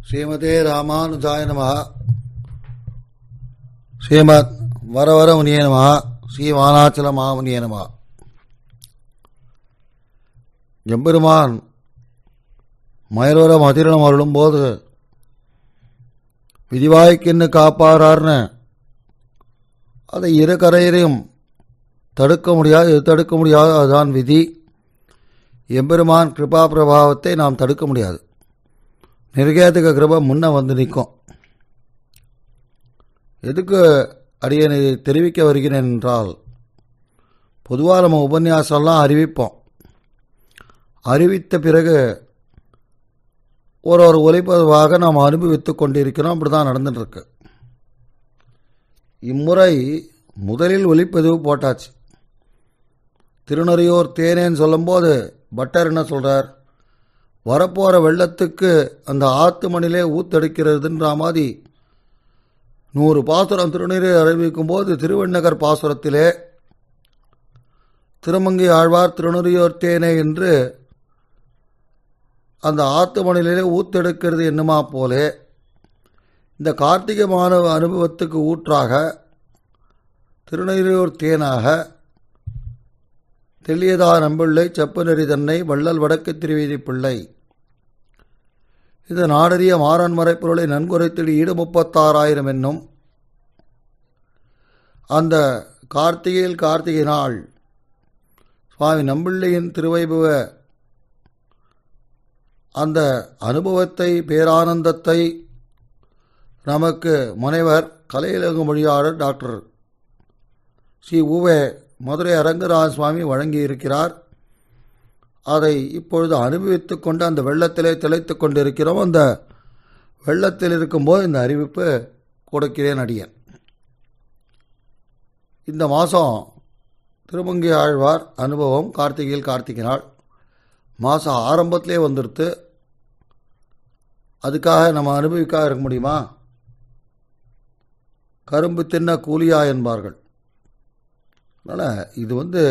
ஸ்ரீமதே ராமானுஜாய நம ஸ்ரீமத் வரவர முனிய நம ஸ்ரீ வானாச்சல மாமுனிய நம எம்பெருமான் மயரோர மதிரணம் அருளும்போது விதிவாய்க்கின்னு காப்பாரார்னு அதை இரு கரையரையும் தடுக்க முடியாது எது தடுக்க முடியாது அதுதான் விதி எம்பெருமான் கிருபா பிரபாவத்தை நாம் தடுக்க முடியாது நிர்கேதுக கிருபை முன்ன வந்து நிற்கும் எதுக்கு அடியனை தெரிவிக்க வருகிறேன் என்றால் பொதுவாக நம்ம உபன்யாசம்லாம் அறிவிப்போம் அறிவித்த பிறகு ஒரு ஒரு ஒலிப்பதிவாக நாம் அனுபவித்துக் கொண்டிருக்கிறோம் அப்படி தான் நடந்துட்டுருக்கு இம்முறை முதலில் ஒலிப்பதிவு போட்டாச்சு திருநறையூர் தேனேன்னு சொல்லும்போது பட்டர் என்ன சொல்கிறார் வரப்போகிற வெள்ளத்துக்கு அந்த ஆத்து மணிலே ஊத்தெடுக்கிறதுன்ற மாதிரி நூறு பாசுரம் திருநீரை அறிவிக்கும் போது திருவண்ணகர் பாசுரத்திலே திருமங்கை ஆழ்வார் திருநறையூர் தேனே என்று அந்த ஆத்து மணிலே ஊத்தெடுக்கிறது என்னமா போலே இந்த கார்த்திகை மாணவ அனுபவத்துக்கு ஊற்றாக திருநெறியூர் தேனாக தெளியதா நம்பிள்ளை செப்பநெறி தன்னை வள்ளல் வடக்கு திருவீதி பிள்ளை இது நாடறிய மாறன் மறைப்பொருளை நன்குரைத்திடு ஈடு முப்பத்தாறாயிரம் என்னும் அந்த கார்த்திகையில் கார்த்திகை நாள் சுவாமி நம்பிள்ளையின் திருவைபவ அந்த அனுபவத்தை பேரானந்தத்தை நமக்கு முனைவர் கலையிலகு மொழியாளர் டாக்டர் ஸ்ரீ உவே மதுரை அரங்கராஜ சுவாமி வழங்கியிருக்கிறார் அதை இப்பொழுது அனுபவித்து கொண்டு அந்த வெள்ளத்திலே திளைத்து கொண்டிருக்கிறோம் அந்த வெள்ளத்தில் இருக்கும்போது இந்த அறிவிப்பு கொடுக்கிறேன் அடியன் இந்த மாதம் திருமங்கி ஆழ்வார் அனுபவம் கார்த்திகையில் கார்த்திகை நாள் மாதம் ஆரம்பத்திலே வந்துடுத்து அதுக்காக நம்ம அனுபவிக்காக இருக்க முடியுமா கரும்பு தின்ன கூலியா என்பார்கள் அதனால் இது வந்து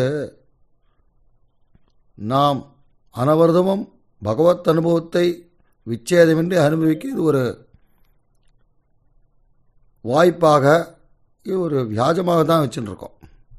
நாம் அனவர்தமும் பகவத் அனுபவத்தை விச்சேதமின்றி அனுபவிக்க இது ஒரு வாய்ப்பாக இது ஒரு வியாஜமாக தான் வச்சுட்டுருக்கோம்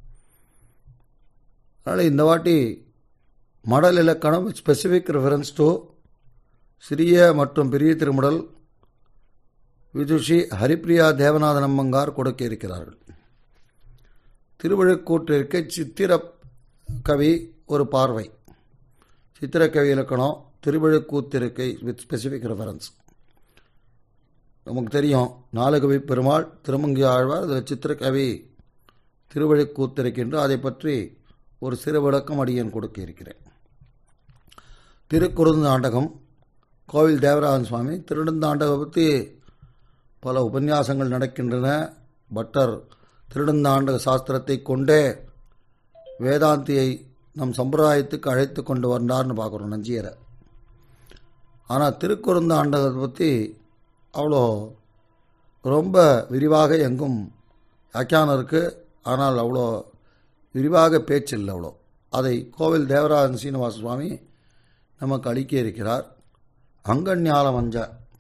அதனால் இந்த வாட்டி மடல் இலக்கணம் ஸ்பெசிஃபிக் ரெஃபரன்ஸ் டு சிறிய மற்றும் பெரிய திருமடல் விதுஷி ஹரிப்பிரியா தேவநாதன் அம்மங்கார் கொடுக்க இருக்கிறார்கள் திருவிழுக்கூற்றிற்கு சித்திர கவி ஒரு பார்வை சித்திரக்கவி இலக்கணம் திருவிழுக்கூத்திருக்கை வித் ஸ்பெசிஃபிக் ரெஃபரன்ஸ் நமக்கு தெரியும் நாலுகவி பெருமாள் திருமங்கி ஆழ்வார் அதில் சித்திரக்கவி திருவழிக்கூத்திருக்கின்ற அதை பற்றி ஒரு சிறு விளக்கம் அடியன் கொடுக்க இருக்கிறேன் திருக்குறுந்தாண்டகம் கோவில் தேவராஜன் சுவாமி திருநந்தாண்டகம் பற்றி பல உபன்யாசங்கள் நடக்கின்றன பட்டர் திருநந்தாண்டக சாஸ்திரத்தை கொண்டே வேதாந்தியை நம் சம்பிரதாயத்துக்கு அழைத்து கொண்டு வந்தார்னு பார்க்குறோம் நஞ்சியரை ஆனால் திருக்குறுந்தாண்டகத்தை பற்றி அவ்வளோ ரொம்ப விரிவாக எங்கும் வியாக்கியானம் இருக்குது ஆனால் அவ்வளோ விரிவாக பேச்சு இல்லை அவ்வளோ அதை கோவில் தேவராஜன் சீனிவாச சுவாமி நமக்கு அளிக்க இருக்கிறார் அங்கன்யால மஞ்ச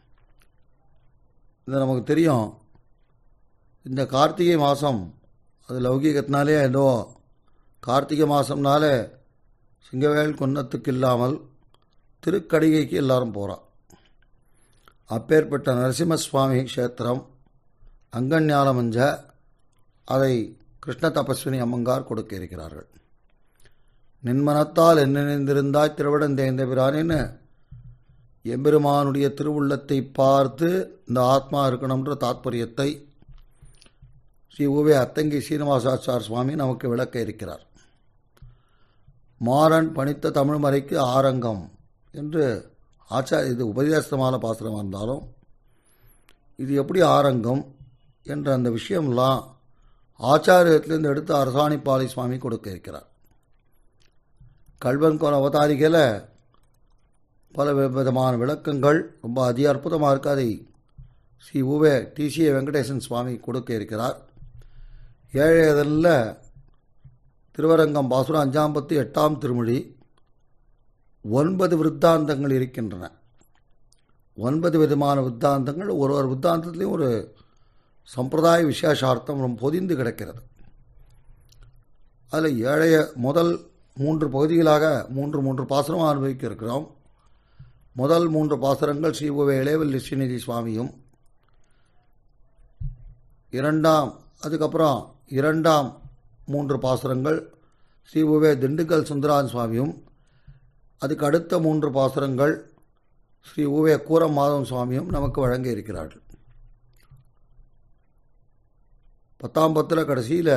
இது நமக்கு தெரியும் இந்த கார்த்திகை மாதம் அது லௌகீகத்தினாலே ஏதோ கார்த்திகை மாதம்னாலே சிங்கவேல் குன்னத்துக்கு இல்லாமல் திருக்கடிகைக்கு எல்லாரும் போகிறான் அப்பேற்பட்ட நரசிம்மசுவாமி க்ஷேத்திரம் அங்கன்யாலமஞ்ச அதை கிருஷ்ண தபஸ்வினி அம்மங்கார் கொடுக்க இருக்கிறார்கள் நின்மனத்தால் என்ன நினைந்திருந்தாய் திருவிடந்தேந்த பிரானின்னு எம்பெருமானுடைய திருவுள்ளத்தை பார்த்து இந்த ஆத்மா இருக்கணுன்ற தாத்பரியத்தை ஸ்ரீ உவே அத்தங்கி சீனிவாசாச்சார் சுவாமி நமக்கு விளக்க இருக்கிறார் மாறன் பணித்த தமிழ்மறைக்கு ஆரங்கம் என்று ஆச்சார இது உபதேசமான பாசுரமாக இருந்தாலும் இது எப்படி ஆரங்கம் என்ற அந்த விஷயம்லாம் ஆச்சாரியத்திலிருந்து எடுத்து அரசாணிப்பாளி சுவாமி கொடுக்க இருக்கிறார் கல்வன் கோல அவதாரிகையில் பல விதமான விளக்கங்கள் ரொம்ப அதி அற்புதமாக இருக்கு அதை ஸ்ரீ உவே டிசிஏ வெங்கடேசன் சுவாமி கொடுக்க இருக்கிறார் ஏழையதில் திருவரங்கம் பாசுரம் அஞ்சாம் பத்து எட்டாம் திருமொழி ஒன்பது விருத்தாந்தங்கள் இருக்கின்றன ஒன்பது விதமான வித்தாந்தங்கள் ஒரு ஒரு வித்தாந்தத்துலேயும் ஒரு சம்பிரதாய விசேஷார்த்தம் ரொம்ப பொதிந்து கிடக்கிறது அதில் ஏழைய முதல் மூன்று பகுதிகளாக மூன்று மூன்று பாசனம் அனுபவிக்க இருக்கிறோம் முதல் மூன்று பாசுரங்கள் ஸ்ரீ உவே இளைவல்லி ஸ்ரீநிதி சுவாமியும் இரண்டாம் அதுக்கப்புறம் இரண்டாம் மூன்று பாசுரங்கள் ஸ்ரீ உவே திண்டுக்கல் சுந்தரான் சுவாமியும் அதுக்கு அடுத்த மூன்று பாசுரங்கள் ஸ்ரீ உவே கூரம் மாதவன் சுவாமியும் நமக்கு வழங்க இருக்கிறார்கள் பத்தாம் பத்தில் கடைசியில்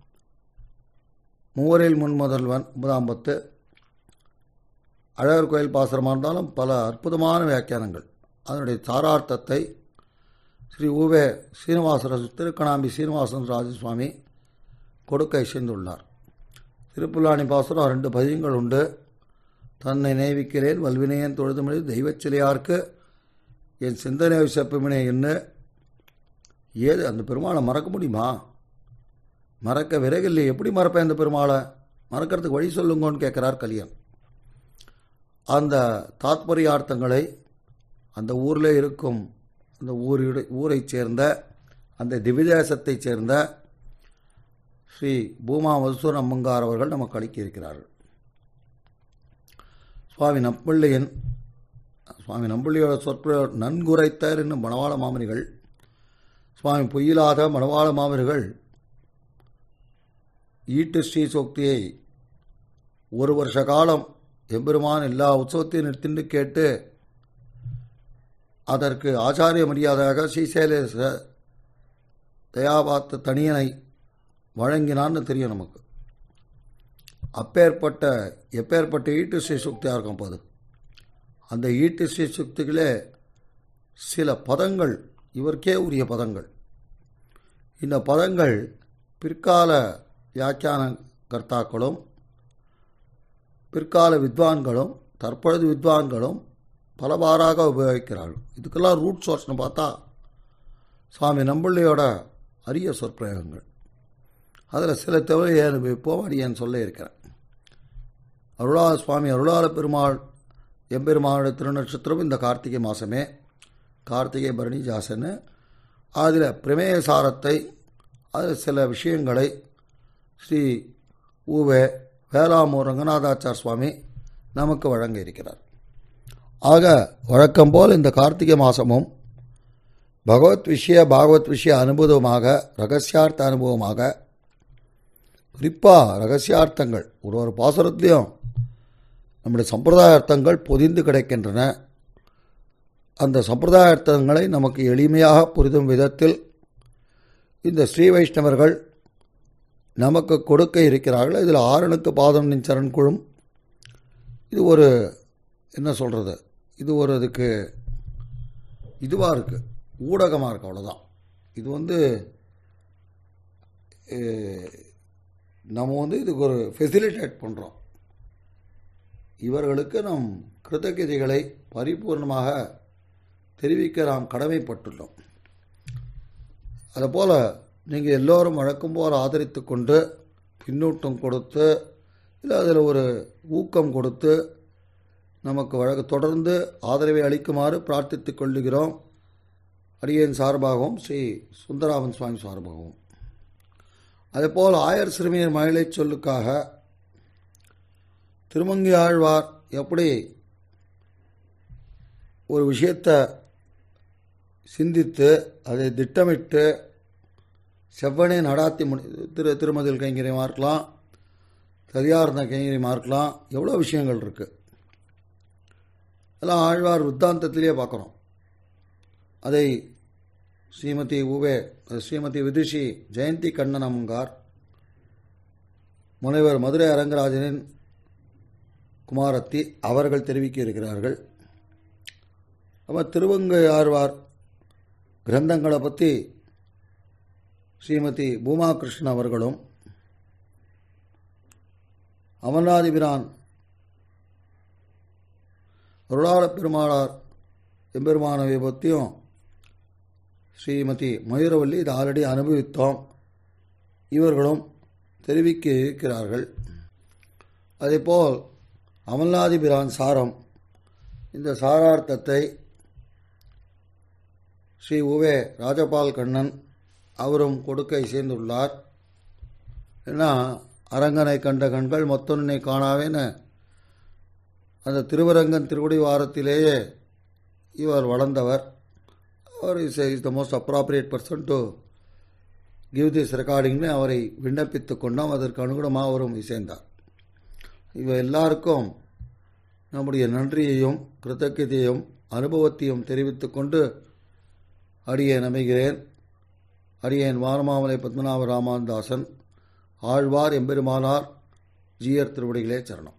மூவரில் முன்முதல்வன் ஒன்பதாம் பத்து அழகர் கோயில் பாசுரமாக இருந்தாலும் பல அற்புதமான வியாக்கியானங்கள் அதனுடைய சாரார்த்தத்தை ஸ்ரீ ஊவே சீனிவாசர திருக்கணாம்பி சீனிவாசன் ராஜசுவாமி கொடுக்க இசைந்துள்ளார் திருப்புல்லாணி பாசுரம் ரெண்டு பதியங்கள் உண்டு தன்னை நேவிக்கிறேன் வல்வினையன் தொழுதுமொழி தெய்வச் சிலையார்க்கு என் சிந்தனை செப்பமினை என்ன ஏது அந்த பெருமாளை மறக்க முடியுமா மறக்க விறகில்லை எப்படி மறப்பேன் இந்த பெருமாளை மறக்கிறதுக்கு வழி சொல்லுங்கன்னு கேட்குறார் கலியன் அந்த தாத்பரியார்த்தங்களை அந்த ஊரில் இருக்கும் அந்த ஊரிட ஊரைச் சேர்ந்த அந்த திவிதேசத்தைச் சேர்ந்த ஸ்ரீ பூமா மதுசூர் அம்மங்கார் அவர்கள் நமக்கு அளிக்க இருக்கிறார்கள் சுவாமி நம்பிள்ளையன் சுவாமி நம்பிள்ளையோட சொற்ப நன்குரைத்தார் என்னும் மணவாள மாமனிகள் சுவாமி பொய்யிலாத மணவாள மாமனிகள் ஈட்டு ஸ்ரீ சோக்தியை ஒரு வருஷ காலம் எம்பெருமான் எல்லா உற்சவத்தையும் நிறுத்தின்னு கேட்டு அதற்கு ஆச்சாரிய மரியாதையாக ஸ்ரீசைலேச தயாபாத்த தனியனை வழங்கினான்னு தெரியும் நமக்கு அப்பேற்பட்ட எப்பேற்பட்ட ஈட்டு ஸ்ரீ சுக்தியாக இருக்கும் போது அந்த ஈட்டு ஸ்ரீ சுக்திகளே சில பதங்கள் இவருக்கே உரிய பதங்கள் இந்த பதங்கள் பிற்கால வியாக்கியான கர்த்தாக்களும் பிற்கால வித்வான்களும் தற்பொழுது வித்வான்களும் பலவாறாக உபயோகிக்கிறார்கள் இதுக்கெல்லாம் ரூட் சோர்ஸ்னு பார்த்தா சுவாமி நம்பிள்ளையோட அரிய சொற்பிரயோகங்கள் அதில் சில தவிர அனுபவிப்போம் அடியேன் சொல்ல இருக்கிறேன் அருளாள சுவாமி அருளாள பெருமாள் எம்பெருமானுடைய திருநட்சத்திரம் இந்த கார்த்திகை மாதமே கார்த்திகை பரணி ஜாசன்னு அதில் பிரமேய சாரத்தை அதில் சில விஷயங்களை ஸ்ரீ ஊவே வேளாமூர் ரங்கநாதாச்சார் சுவாமி நமக்கு வழங்க இருக்கிறார் ஆக வழக்கம் போல் இந்த கார்த்திகை மாதமும் பகவத் விஷய பாகவத் விஷய அனுபவமாக ரகசியார்த்த அனுபவமாக குறிப்பாக ரகசியார்த்தங்கள் ஒரு ஒரு பாசுரத்துலேயும் நம்முடைய சம்பிரதாய அர்த்தங்கள் பொதிந்து கிடைக்கின்றன அந்த சம்பிரதாய அர்த்தங்களை நமக்கு எளிமையாக புரிதும் விதத்தில் இந்த ஸ்ரீ வைஷ்ணவர்கள் நமக்கு கொடுக்க இருக்கிறார்கள் இதில் ஆறனுக்கு பாதம் நின் சரண் குழும் இது ஒரு என்ன சொல்கிறது இது ஒரு இதுக்கு இதுவாக இருக்குது ஊடகமாக இருக்குது அவ்வளோதான் இது வந்து நம்ம வந்து இதுக்கு ஒரு ஃபெசிலிட்டேட் பண்ணுறோம் இவர்களுக்கு நம் கிருத்தகதிகளை பரிபூர்ணமாக தெரிவிக்க நாம் கடமைப்பட்டுள்ளோம் அதுபோல் நீங்கள் எல்லோரும் வழக்கம் போல் ஆதரித்து கொண்டு பின்னூட்டம் கொடுத்து இல்லை அதில் ஒரு ஊக்கம் கொடுத்து நமக்கு வழக்கு தொடர்ந்து ஆதரவை அளிக்குமாறு பிரார்த்தித்துக் கொள்ளுகிறோம் அடியேன் சார்பாகவும் ஸ்ரீ சுந்தராமன் சுவாமி சார்பாகவும் அதேபோல் ஆயர் சிறுமியர் மகிழை சொல்லுக்காக திருமங்கி ஆழ்வார் எப்படி ஒரு விஷயத்தை சிந்தித்து அதை திட்டமிட்டு செவ்வனே நடாத்தி முடி திரு திருமதில் கைங்கரியமாக இருக்கலாம் சரியார்ந்த கைங்கரியமாக இருக்கலாம் எவ்வளோ விஷயங்கள் இருக்குது அதெல்லாம் ஆழ்வார் வித்தாந்தத்திலே பார்க்குறோம் அதை ஸ்ரீமதி உவே ஸ்ரீமதி விதுஷி ஜெயந்தி கண்ணன் அம்கார் முனைவர் மதுரை அரங்கராஜனின் குமாரத்தி அவர்கள் தெரிவிக்க இருக்கிறார்கள் நம்ம திருவங்கை ஆழ்வார் கிரந்தங்களை பற்றி ஸ்ரீமதி பூமா கிருஷ்ணன் அவர்களும் அமர்நாதிபிரான் அருளாள பெருமாளார் எம்பெருமானவை பற்றியும் ஸ்ரீமதி மயூரவல்லி இதை ஆல்ரெடி அனுபவித்தோம் இவர்களும் தெரிவிக்க இருக்கிறார்கள் அதேபோல் அமல்நாதிபிரான் சாரம் இந்த சாரார்த்தத்தை ஸ்ரீ உவே ராஜபால் கண்ணன் அவரும் கொடுக்க இசைந்துள்ளார் ஏன்னா அரங்கனை கண்ட கண்கள் மொத்தொன்னை காணாவேன்னு அந்த திருவரங்கன் திருவடி வாரத்திலேயே இவர் வளர்ந்தவர் அவர் is is the most appropriate person to give this ரெக்கார்டிங்னு அவரை விண்ணப்பித்து கொண்டோம் அதற்கு அனுகுணமாக அவரும் இசைந்தார் இவ எல்லாருக்கும் நம்முடைய நன்றியையும் கிருத்தஜதையும் அனுபவத்தையும் தெரிவித்துக் கொண்டு அடியேன் அமைகிறேன் அடியேன் வானமாமலை பத்மநாப ராமாந்தாசன் ஆழ்வார் எம்பெருமானார் ஜீயர் திருவடிகளே சரணம்